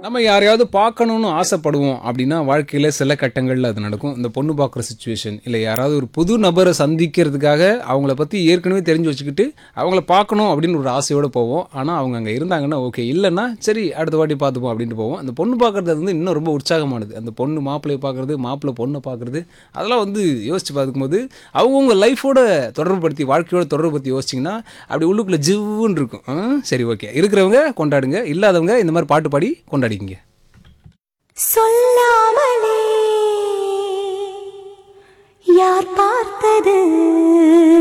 நம்ம யாரையாவது பார்க்கணும்னு ஆசைப்படுவோம் அப்படின்னா வாழ்க்கையில் சில கட்டங்களில் அது நடக்கும் இந்த பொண்ணு பார்க்குற சுச்சுவேஷன் இல்லை யாராவது ஒரு புது நபரை சந்திக்கிறதுக்காக அவங்கள பற்றி ஏற்கனவே தெரிஞ்சு வச்சுக்கிட்டு அவங்கள பார்க்கணும் அப்படின்னு ஒரு ஆசையோடு போவோம் ஆனால் அவங்க அங்கே இருந்தாங்கன்னா ஓகே இல்லைன்னா சரி அடுத்த வாட்டி பார்த்துப்போம் அப்படின்ட்டு போவோம் அந்த பொண்ணு பார்க்குறது வந்து இன்னும் ரொம்ப உற்சாகமானது அந்த பொண்ணு மாப்பிள்ளையை பார்க்குறது மாப்பிள்ளை பொண்ணை பார்க்குறது அதெல்லாம் வந்து யோசிச்சு பார்க்கும்போது அவங்கவுங்க லைஃபோட தொடர்புபடுத்தி வாழ்க்கையோட தொடர்புபடுத்தி யோசிச்சிங்கன்னா அப்படி உள்ளுக்குள்ளே ஜிவ்வுன்னு இருக்கும் ஆ, சரி ஓகே இருக்கிறவங்க கொண்டாடுங்க இல்லாதவங்க இந்த மாதிரி பாட்டு பாடி கொண்டாடிங்க சொல்லாமலே யார் பார்த்தது